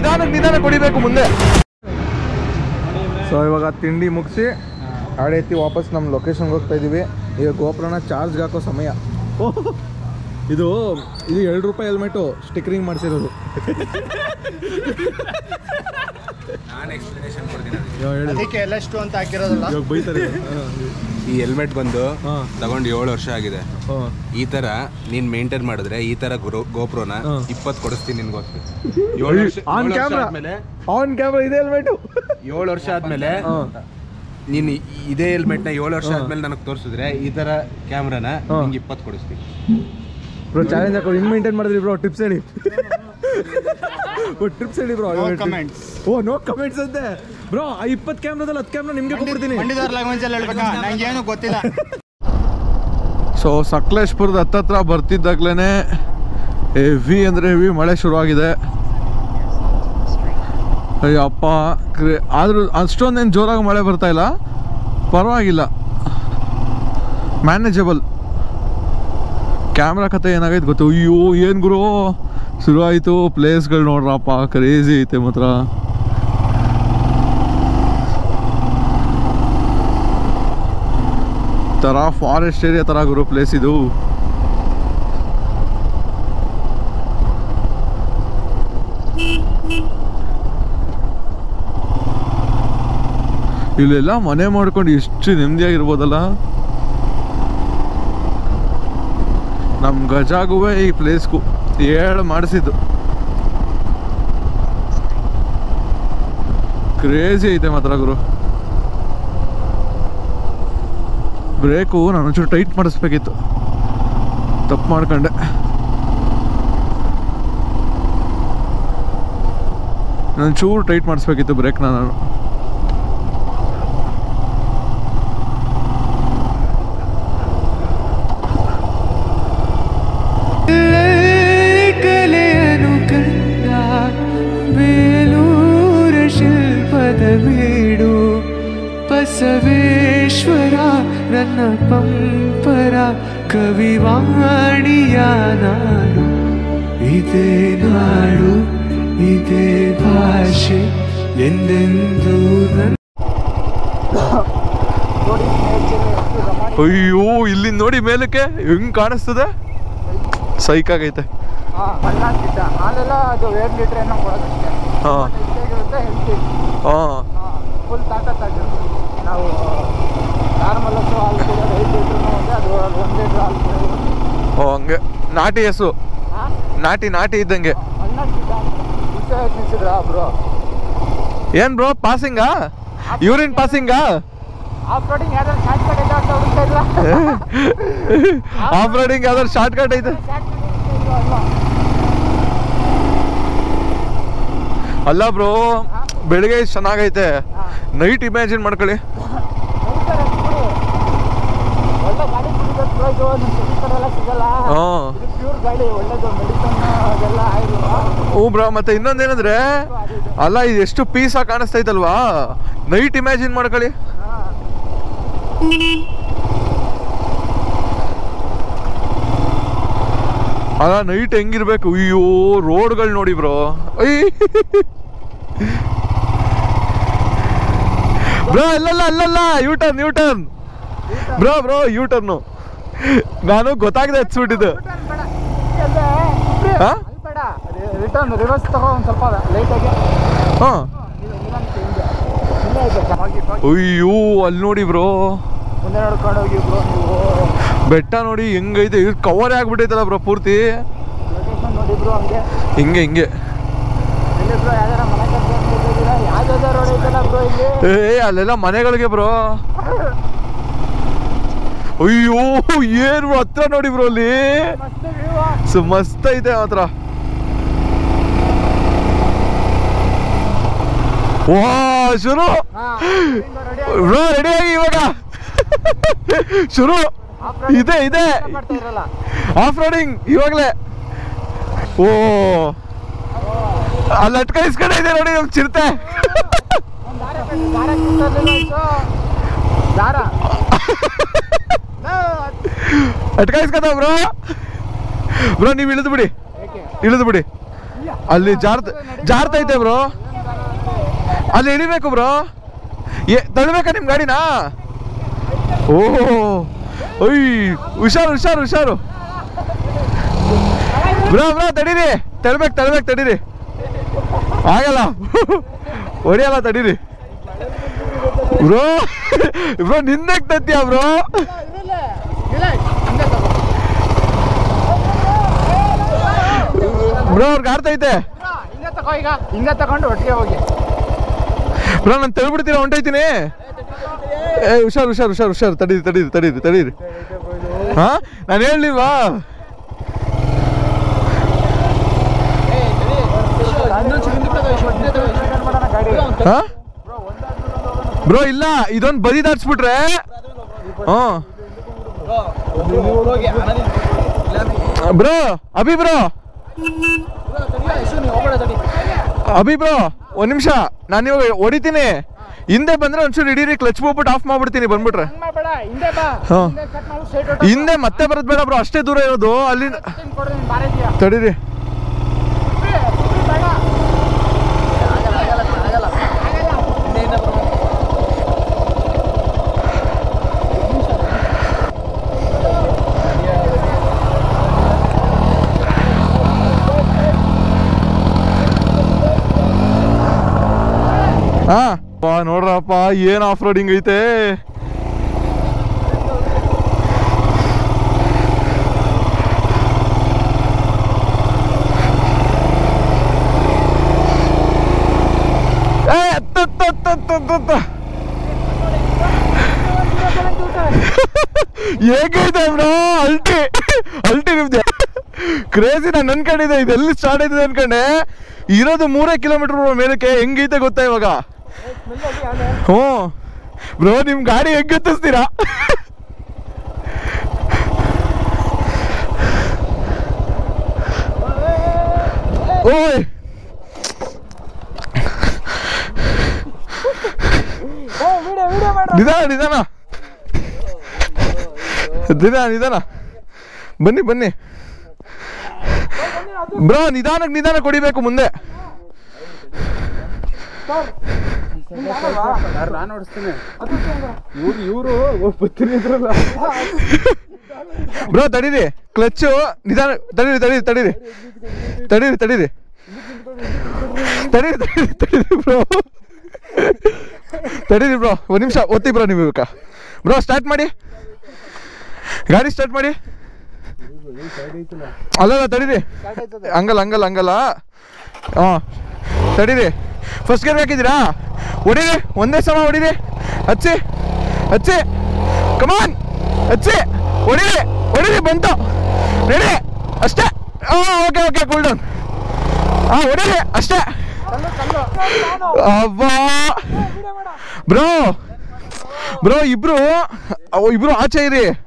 ನಿಧಾನಕ್ಕೆ ನಿಧಾನ ಕುಡಿಬೇಕು ಮುಂದೆ ಸೊ ಇವಾಗ ತಿಂಡಿ ಮುಗಿಸಿ ಗಾಡಿ ಎತ್ತಿ ವಾಪಸ್ ನಮ್ಮ ಲೊಕೇಶನ್ಗೆ ಹೋಗ್ತಾ ಇದ್ದೀವಿ ಈಗ ಗೋಪುರನ ಚಾರ್ಜ್ಗೆ ಹಾಕೋ ಸಮಯ ಓಹ್, ಇದು ಇದು ಎರಡು ರೂಪಾಯಿ ಹೆಲ್ಮೆಟು ಸ್ಟಿಕರಿಂಗ್ ಮಾಡಿಸಿರೋದು ನಾನು ಎಕ್ಸ್ಪ್ಲನೇಷನ್ ಕೊಡ್ತೀನಿ ಹೇಳಿ ಅದಕ್ಕೆ ಎಲ್ಲಷ್ಟು ಅಂತ ಹಾಕಿರೋದಲ್ಲ ಇವಾಗ ಬೈತಾರೆ ಈ ಹೆಲ್ಮೆಟ್ ಬಂದು ಹಾ. ತಗೊಂಡು ಏಳು ವರ್ಷ ಆಗಿದೆ ಹಾಂ ಈ ತರ ನೀನ್ ಮೇಂಟೈನ್ ಮಾಡಿದ್ರೆ ಈ ತರ ಗೋಪ್ರೋನ ಹಾ. ಇಪ್ಪತ್ತು ಕೊಡಿಸ್ತೀನಿ ನಿನ್ಗೋಸ್ಕರ ಏಳು ವರ್ಷ ಆನ್ ಏಳು ವರ್ಷ ಕ್ಯಾಮ್ರಾ ಆದ್ಮೇಲೆ ಆನ್ ಕ್ಯಾಮ್ರಾ ಇದೆ ಹೆಲ್ಮೆಟು ಏಳು ವರ್ಷ ಆದ್ಮೇಲೆ ಹಾಂ ನೀನ್ ಈ- ಇದೇ ಹೆಲ್ಮೆಟ್ ನ ಏಳು ವರ್ಷ ಆದ್ಮೇಲೆ ನನಗೆ ತೋರಿಸಿದ್ರೆ ಈ ತರ ಕ್ಯಾಮ್ರಾನ ಹಾ. ನಿಂಗೆ ಇಪ್ಪತ್ತು ಕೊಡಿಸ್ತೀನಿ ಬ್ರೋ ಚಾಲೆಂಜ್ ಹಾಕೋ ಹಿಂಗ್ ಮೇಂಟೈನ್ ಮಾಡಿದ್ರಿ ಬ್ರೋ ಟಿಪ್ಸ್ ಹೇಳಿ ಟಿಪ್ಸ್ ಹೇಳಿ bro comments. Oh no comments ಅಂತೆ ಬ್ರೋ ಆ ಇಪ್ಪತ್ತು ಕ್ಯಾಮ್ರಾದಲ್ಲಿ ಹತ್ತು ಕ್ಯಾಮ್ರಾ ನಿಮ್ಗೆ ಕೊಟ್ಬಿಡ್ತೀನಿ ಮಂಡಿದವ್ರ ಲ್ಯಾಂಗ್ವೇಜ್ ಅಲ್ಲಿ ಹೇಳ್ಬೇಕಾ ನಂಗೆ ಏನು ಗೊತ್ತಿಲ್ಲ ಸೊ ಸಕಲೇಶ್ಪುರದ ಹತ್ತತ್ರ ಬರ್ತಿದ್ದಾಗ್ಲೇ ಹೆವಿ ಅಂದರೆ ಹೆವಿ ಮಳೆ ಶುರುವಾಗಿದೆ ಅಯ್ಯಪ್ಪ ಕ್ರೇ ಆದರೂ ಅಷ್ಟೊಂದೇನು ಜೋರಾಗಿ ಮಳೆ ಬರ್ತಾ ಇಲ್ಲ ಪರವಾಗಿಲ್ಲ ಮ್ಯಾನೇಜಬಲ್ ಕ್ಯಾಮ್ರಾ ಕತೆ ಏನಾಗೈತೆ ಗೊತ್ತು ಅಯ್ಯೋ ಏನು ಗುರು ಶುರುವಾಯಿತು ಪ್ಲೇಸ್ಗಳು ನೋಡ್ರಪ್ಪ ಕ್ರೇಜಿ ಐತೆ ಮಾತ್ರ ಥರ ಫಾರೆಸ್ಟ್ ಏರಿಯಾ ಥರ ಗುರು ಪ್ಲೇಸ್ ಇದು ಇಲ್ಲೆಲ್ಲ ಮನೆ ಮಾಡ್ಕೊಂಡು ಎಷ್ಟು ನೆಮ್ಮದಿಯಾಗಿರ್ಬೋದಲ್ಲ ನಮ್ಮ ಗಜಾಗುವೆ ಈ ಪ್ಲೇಸ್ಗೂ ಏಳು ಮಾಡಿಸಿದ್ದು ಕ್ರೇಜಿ ಐತೆ ಮಾತ್ರ ಗುರು ಬ್ರೇಕು ನಾನು ಒಂಚೂರು ಟೈಟ್ ಮಾಡಿಸ್ಬೇಕಿತ್ತು ತಪ್ಪು ಮಾಡ್ಕೊಂಡೆ ನಾನು ಚೂರು ಟೈಟ್ ಮಾಡಿಸ್ಬೇಕಿತ್ತು ಬ್ರೇಕ್ನ ನಾನು ಕಲೆಯನು ಕಂಡ ಬೇಲೂರ ಶಿಲ್ಪದ ಬೀಡು ಬಸವೇಶ್ವರ ನನ್ನ ಪಂಪರ ಕವಿವಾಣಿಯ ನಾಡು ಇದೇ ನಾಡು ಇದೇ ಭಾಷೆ ಎಂದೆಂದೂ ನನ್ನ ಅಯ್ಯೋ ಇಲ್ಲಿ ನೋಡಿ ಮೇಲಕ್ಕೆ ಹೆಂಗ್ ಕಾಣಿಸ್ತದೆ ಸೈಕ್ ಆಗೈತೆ ಮಲ್ನಾಡ್ಗಿದ್ದ ಹಾಲೆಲ್ಲ ಅದು ಎರಡು ಲೀಟ್ರ್ ಏನೋ ಕೊಡೋದಷ್ಟೇ ಹಾ ಹೆಚ್ಚಾಗಿರುತ್ತೆ ಹೆಲ್ತಿ ಹಾ ಫುಲ್ ತಾಕತ್ತಾಗಿರುತ್ತೆ ನಾವು ನಾರ್ಮಲ್ ಹಸು ಹಾಲು ಕುಡಿಯೋದು ಐದು ಲೀಟ್ರೂ ಒಂದೇ ಅದು ಒಂದು ಲೀಟ್ರ್ ಹಾಲು ಕುಡಿಯೋದು ಓ ಹಂಗೆ ನಾಟಿ ಹಸು ಹಾಂ ನಾಟಿ ನಾಟಿ ಇದ್ದಂಗೆ ಮಲ್ನಾಡ್ಗಿದ್ದ ವಿಷಯ ನಿಲ್ಸಿದ್ರ ಬ್ರೋ ಏನ್ ಬ್ರೋ ಪಾಸಿಂಗಾ ಯೂರಿನ್ ಪಾಸಿಂಗಾ ಆಫ್ ರೋಡಿಂಗ್ ಯಾವ್ದಾದ್ರು ಶಾರ್ಟ್ ಕಟ್ ಇದೆ ಅಂತ ಹುಡುಕ್ತಾ ಇಲ್ಲ ಆಫ್ ರೋಡಿಂಗ್ ಯಾವ್ದಾದ್ರು ಶಾರ್ಟ್ ಕಟ್ ಐತೆ ಶಾರ್ಟ್ ಕಟ್ ಹುಡುಕ್ತಾ ಇಲ್ವಾ ಅಲ್ವಾ ಅಲ್ಲ ಬ್ರೋ ಬೆಳಿಗ್ಗೆ ಇಷ್ಟ್ ಚೆನ್ನಾಗೈತೆ ನೈಟ್ ಇಮ್ಯಾಜಿನ್ ಮಾಡ್ಕೊಳ್ಳಿ ನೈಟಲ್ಲಿ ಬಿಡು. ಒಳ್ಳೆ ಗಾಡಿ ಕುಡಿಬೇಕು ಬ್ರೋ ಇದು ನಮ್ಮ ಸಿಟಿ ಕಡೆ ಎಲ್ಲ ಸಿಗಲ್ಲ ಹಾ ಇದು ಪ್ಯೂರ್ ಗಾಡಿ ಒಳ್ಳೇದು ಮೆಡಿಸನ್ ಅದೆಲ್ಲ ಆಯಿಲ್ ಹ್ಞೂ ಬ್ರೋ ಮತ್ತೆ ಇನ್ನೊಂದೇನಂದ್ರೆ ಅಲ್ಲ ಇದು ಎಷ್ಟು ಪೀಸಾಗಿ ಕಾಣಿಸ್ತೈತಲ್ವಾ ನೈಟ್ ಇಮ್ಯಾಜಿನ್ ಮಾಡ್ಕೊಳ್ಳಿ ಅಲ್ಲ ನೈಟ್ ಹೆಂಗಿರ್ಬೇಕು ಅಯ್ಯೋ ರೋಡ್ಗಳು ನೋಡಿ ಬ್ರೋ ಬ್ರೋ ಅಲ್ಲಲ್ಲ ಅಲ್ಲಲ್ಲ U turn U turn bro bro U turn ನಾನು ಗೊತ್ತಾಗದೆ ಹಚ್ಬಿಟ್ಟಿದ್ದು ಹಾ ಬೇಡ ರಿಟರ್ನ್ ರಿವರ್ಸ್ ತಗೋ ಒಂದು ಸ್ವಲ್ಪ ಲೈಟಾಗಿ ಹಾ ನಿಧಾನಕ್ಕೆ ಹಿಂಗೆ ಹಿಂದೆ ಐತೆ ಚೆನ್ನಾಗಿ ಅಯ್ಯೋ ಅಲ್ಲಿ ನೋಡಿ ಬ್ರೋ ಮುಂದೆ ನೋಡ್ಕೊಂಡು ಹೋಗಿ ಬ್ರೋ ನೀವು ಬೆಟ್ಟ ನೋಡಿ ಹೆಂಗೈತೆ ಇದು ಕವರ್ ಆಗ್ಬಿಟ್ಟೈತಲ್ಲ ಬ್ರೋ ಪೂರ್ತಿ ಲೊಕೇಶನ್ ನೋಡಿ ಬ್ರೋ ಹಂಗೆ ಹಿಂಗೆ ಹಿಂಗೆ ಎಲ್ಲಿ ಬ್ರೋ ಯಾವ್ದಾರ ಮನೆ ಕಟ್ಕೊಂಡಿದ್ದೀರಾ ಯಾವ್ದಾದ್ರು ರೋಡ್ ಐತಲ್ಲ ಬ್ರೋ ಇಲ್ಲಿ ಏ ಅಲ್ಲೆಲ್ಲ ಮನೆಗಳಿಗೆ ಬ್ರೋ ಅಯ್ಯೋ ಏನು ಹತ್ರ ನೋಡಿ ಬ್ರೋ ಅಲ್ಲಿ ಮಸ್ತ್ ವ್ಯೂ ಸೊ ಮಸ್ತ್ ಐತೆ ಮಾತ್ರ ವಾ ಶುರು ಬ್ರೋ ರೆಡಿ ಆಗಿ ಇವಾಗ ಶುರು ಇದೆ ಇದೆ ಮಾಡ್ತಾ ಇರಲ್ಲ ಆಫ್ ರೋಡಿಂಗ್ ಇವಾಗಲೇ ಓ ಅಲ್ಲಿ ಅಟ್ಕಾಯಿಸ್ಕೊಂಡೆ ಇದೆ ನೋಡಿ ನಮ್ ಚಿರತೆ ಒಂದು ದಾರ ಬೇಕು, ದಾರ ಕಿತ್ತೋದಿಲ್ಲ ಆಯ್ತು. ದಾರ ಅಟ್ಕಾಯಿಸ್ಕೊತ ಬ್ರೋ ಬ್ರೋ ನೀವು ಇಳಿದು ಬಿಡಿ ಏಕೆ ಇಳಿದು ಬಿಡಿ ಇಲ್ಲ ಅಲ್ಲಿ ಜಾರ್ತ ಜಾರ್ತೈತೆ ಬ್ರೋ ಅಲ್ಲಿ ಇಳಿಬೇಕು ಬ್ರೋ ಏ ತಳ್ಬೇಕಾ ನಿಮ್ಮ ಗಾಡಿನಾ ಓಹೋ ಒಯ್ ಹುಷಾರು ಹುಷಾರು ಹುಷಾರು ಬ್ರೋ ಬ್ರೋ ತಡೀರಿ ತಳ್ಬೇಕು ತಳ್ಬೇಕು ತಡೀರಿ ಆಗಲ್ಲ ಹೊಡಿಯಲ್ಲ ತಡೀರಿ ಬ್ರೋ ಬ್ರೋ ನಿಂದಕ್ಕೆ ತತ್ತೀಯ ಬ್ರೋ ಬ್ರೋ ಅವ್ರಿಗೆ ಆಡ್ತೈತೆ ಹಿಂದೆ ತಗೋ ಈಗ ಹಿಂದೆ ತಗೊಂಡು ಒಟ್ಟಿಗೆ ಹೋಗಿ ಬ್ರೋ ನಾನು ತೆಳ್ಬಿಡ್ತೀರಾ ಹೊಂಟೈತೀನಿ ಏ ಹುಷಾರು ಹುಷಾರು ಹುಷಾರು ಹುಷಾರು ತಡೀರಿ ತಡೀರಿ ತಡೀರಿ ತಡೀರಿ ಹಾ ನಾನು ಹೇಳಿಲ್ವಾ ಹಾ ಬ್ರೋ ಇಲ್ಲ ಇದೊಂದು ಬದಿ ದಾಟ್ಸ್ಬಿಟ್ರೆ ಹ್ಞೂ bro Abhi bro Abhi bro ಒಂದ್ ನಿಮಿಷ ನಾನು ಇವಾಗ ಹೊಡಿತೀನಿ ಹಿಂದೆ ಬಂದ್ರೆ ಒಂಚೂರು ಹಿಡೀರಿ ಕ್ಲಚ್ ಹೋಗ್ಬಿಟ್ಟು ಆಫ್ ಮಾಡ್ಬಿಡ್ತೀನಿ ಬಂದ್ಬಿಟ್ರೆ ಹಂಗ್ ಮಾಡ್ಬೇಡ ಹಿಂದೆ ಬಾ ಹಾ. ಹಿಂದೆ ಕಟ್ ಮಾಡು ಸ್ಟ್ರೈಟ್ ಹಿಂದೆ ಮತ್ತೆ ಬರೋದ್ ಬೇಡ ಬ್ರೋ ಅಷ್ಟೇ ದೂರ ಇರೋದು ಅಲ್ಲಿ ಕೊಡು ನೀನ್ ಬಾರಿದ್ಯಾ ತಡೀರಿ ಬೇಡ ಹಾ ಪಾ ನೋಡ್ರಪ್ಪ ಏನ್ ಆಫ್ ರೋಡಿಂಗ್ ಐತೆ ಏ, ಅತ್ತ, ಅತ್ತ, ಅತ್ತ, ಅತ್ತ, ಅತ್ತ, ಅತ್ತ. ಹೇಗೈತೆ ಬ್ರೋ ಅಲ್ಟಿ ಅಲ್ಟಿ ನಿಮ್ದೆ ಕ್ರೇಜಿ ನಾನು ಅನ್ಕೊಂಡಿದ್ದೆ ಇದು ಎಲ್ಲಿ ಸ್ಟಾರ್ಟ್ ಆಯ್ತದೆ ಅನ್ಕೊಂಡೆ ಇರೋದು ಮೂರೇ ಕಿಲೋಮೀಟರ್ ಮೇಲಕ್ಕೆ ಹೆಂಗೈತೆ ಗೊತ್ತಾ ಇವಾಗ ಹ್ಞೂ ಬ್ರೋ ನಿಮ್ ಗಾಡಿ ಹೆಂಗ್ ಗೊತ್ತಿಸ್ತೀರಾ ಓಯ್ ನಿಧಾನ ನಿಧಾನ ನಿಧಾನ ನಿಧಾನ ಬನ್ನಿ ಬನ್ನಿ ಬ್ರೋ ನಿಧಾನಕ್ಕೆ ನಿಧಾನ ಕೊಡಿಬೇಕು ಮುಂದೆ ನಾನು ಓಡಿಸ್ತೀನಿ ಇವ್ರು ಇವರು ಇದ್ರಲ್ಲ ಬ್ರೋ ತಡೀರಿ ಕ್ಲಚ್ಚು ನಿಧಾನ ತಡೀರಿ ತಡೀರಿ ತಡೀರಿ ತಡೀರಿ ತಡೀರಿ ತಡೀರಿ ತಡೀರಿ ತಡೀರಿ ಬ್ರೋ ತಡೀರಿ ಬ್ರೋ ಒಂದು ನಿಮಿಷ ಒತ್ತಿ ಬ್ರೋ ನೀವು ಇವಾಗ ಬ್ರೋ ಸ್ಟಾರ್ಟ್ ಮಾಡಿ ಗಾಡಿ ಸ್ಟಾರ್ಟ್ ಮಾಡಿ ಅಲ್ಲಲ್ಲ ತಡೀರಿ ಹಂಗಲ್ಲ ಹಂಗಲ್ಲ ಹಂಗಲ್ಲ ಹಾಂ ತಡೀರಿ ಫಸ್ಟ್ ಗೇರ್ ಹಾಕಿದ್ದೀರಾ ಹೊಡೀರಿ ಒಂದೇ ಸಮ ಹೊಡೀರಿ ಹಚ್ಚಿ ಹಚ್ಚಿ ಕಮಾನ್ ಹಚ್ಚಿ ಹೊಡೀರಿ ಹೊಡೀರಿ ಬಂತು ರೆಡಿ ಅಷ್ಟೇ ಹಾಂ ಓಕೆ ಓಕೆ ಕೂಲ್ ಡೌನ್ ಹಾಂ ಹೊಡೀರಿ ಅಷ್ಟೇ ಅಬ್ಬಾ ಬ್ರೋ ಬ್ರೋ ಇಬ್ರು ಅವ್ ಇಬ್ರು ಆಚೆ ಇರಿ